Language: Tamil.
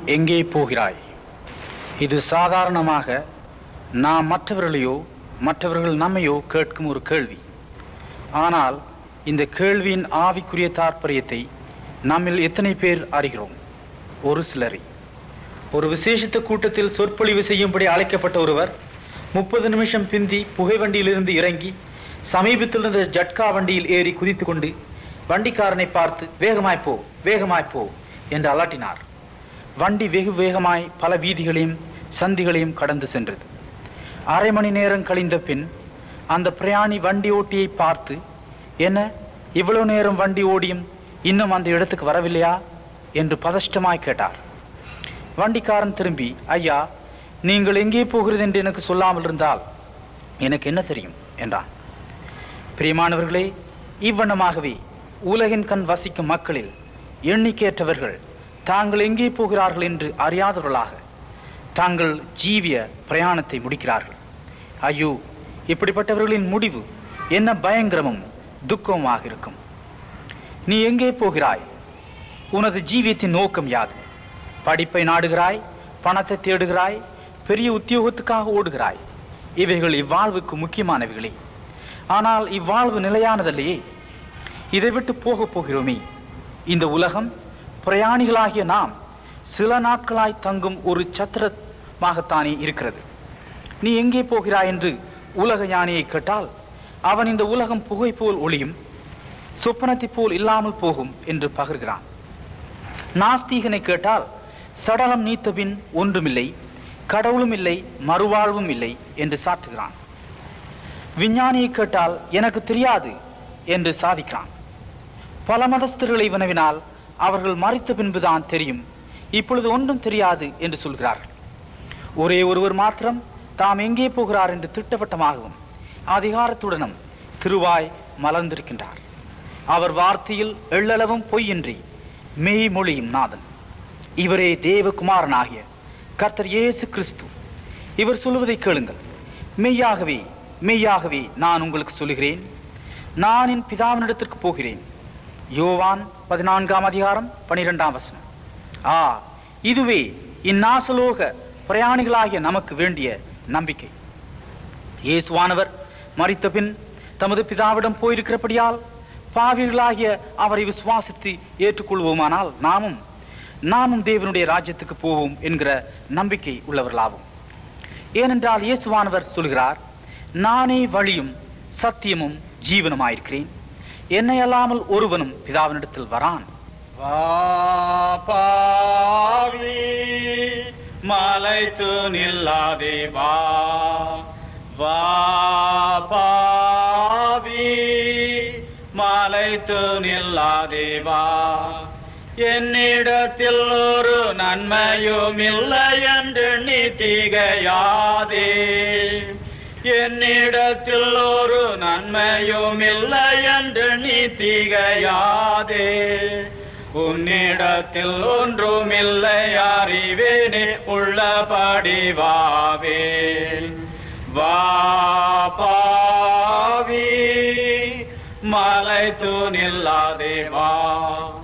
எங்கே போகிறாய் இது சாதாரணமாக நாம் மற்றவர்களையோ மற்றவர்கள் நம்மையோ கேட்கும் ஒரு கேள்வி ஆனால் இந்த கேள்வியின் ஆவிக்குரிய தாற்பயத்தை நம்மில் எத்தனை பேர் அறிகிறோம் ஒரு சிலரை ஒரு விசேஷித்த கூட்டத்தில் சொற்பொழிவு செய்யும்படி அழைக்கப்பட்ட ஒருவர் முப்பது நிமிஷம் பிந்தி புகை வண்டியிலிருந்து இறங்கி சமீபத்தில் இருந்த ஜட்கா வண்டியில் ஏறி குதித்து கொண்டு வண்டிக்காரனை பார்த்து வேகமாய் போ வேகமாய் போ என்று அலட்டினார் வண்டி வெகு வேகமாய் பல வீதிகளையும் சந்திகளையும் கடந்து சென்றது அரை மணி நேரம் கழிந்த பின் அந்த பிரயாணி வண்டி ஓட்டியை பார்த்து என்ன இவ்வளவு நேரம் வண்டி ஓடியும் இன்னும் அந்த இடத்துக்கு வரவில்லையா என்று பதஷ்டமாய் கேட்டார் வண்டிக்காரன் திரும்பி ஐயா நீங்கள் எங்கே போகிறது என்று எனக்கு சொல்லாமல் இருந்தால் எனக்கு என்ன தெரியும் என்றான் பிரியமானவர்களே இவ்வண்ணமாகவே உலகின் கண் வசிக்கும் மக்களில் எண்ணிக்கையற்றவர்கள் தாங்கள் எங்கே போகிறார்கள் என்று அறியாதவர்களாக தாங்கள் ஜீவிய பிரயாணத்தை முடிக்கிறார்கள் ஐயோ இப்படிப்பட்டவர்களின் முடிவு என்ன பயங்கரமும் துக்கமுமாக இருக்கும் நீ எங்கே போகிறாய் உனது ஜீவியத்தின் நோக்கம் யாது படிப்பை நாடுகிறாய் பணத்தை தேடுகிறாய் பெரிய உத்தியோகத்துக்காக ஓடுகிறாய் இவைகள் இவ்வாழ்வுக்கு முக்கியமானவைகளே ஆனால் இவ்வாழ்வு நிலையானதல்லையே இதை விட்டு போக போகிறோமே இந்த உலகம் பிரயாணிகளாகிய நாம் சில நாட்களாய் தங்கும் ஒரு சத்திரமாகத்தானே இருக்கிறது நீ எங்கே போகிறாய் என்று உலக ஞானியை கேட்டால் அவன் இந்த உலகம் புகை போல் ஒளியும் சொப்பனத்தை போல் இல்லாமல் போகும் என்று பகர்கிறான் நாஸ்தீகனை கேட்டால் சடலம் நீத்தபின் ஒன்றுமில்லை கடவுளும் இல்லை மறுவாழ்வும் இல்லை என்று சாற்றுகிறான் விஞ்ஞானியை கேட்டால் எனக்கு தெரியாது என்று சாதிக்கிறான் பல மதஸ்தர்களை வினவினால் அவர்கள் மறித்த பின்புதான் தெரியும் இப்பொழுது ஒன்றும் தெரியாது என்று சொல்கிறார்கள் ஒரே ஒருவர் மாத்திரம் தாம் எங்கே போகிறார் என்று திட்டவட்டமாகவும் அதிகாரத்துடனும் திருவாய் மலர்ந்திருக்கின்றார் அவர் வார்த்தையில் எள்ளளவும் பொய்யின்றி மெய் மொழியும் நாதன் இவரே தேவகுமாரனாகிய கர்த்தர் இயேசு கிறிஸ்து இவர் சொல்லுவதை கேளுங்கள் மெய்யாகவே மெய்யாகவே நான் உங்களுக்கு சொல்லுகிறேன் நான் என் பிதாவினிடத்திற்கு போகிறேன் யோவான் பதினான்காம் அதிகாரம் பனிரெண்டாம் வசனம் ஆ இதுவே இந்நாசலோக பிரயாணிகளாகிய நமக்கு வேண்டிய நம்பிக்கை இயேசுவானவர் மறித்த பின் தமது பிதாவிடம் போயிருக்கிறபடியால் பாவிகளாகிய அவரை விசுவாசித்து ஏற்றுக்கொள்வோமானால் நாமும் நாமும் தேவனுடைய ராஜ்யத்துக்கு போவோம் என்கிற நம்பிக்கை உள்ளவர்களாகும் ஏனென்றால் இயேசுவானவர் சொல்கிறார் நானே வழியும் சத்தியமும் ஜீவனுமாயிருக்கிறேன் என்னை அல்லாமல் ஒருவனும் பிதாவினிடத்தில் வரான் பாவி மலைத்து நில்லாதே வா வா பாவி மலைத்து நில்லாதே வா என்னிடத்தில் ஒரு நன்மையும் இல்லை என்று நீ திகையாதே என்னிடத்தில் ஒரு நன்மையும் இல்லை என்று நீ திகையாதே உன்னிடத்தில் ஒன்றும் இல்லை அறிவேனே உள்ளபடி வாவே வா பாவி மலை தூணில்லாதே வா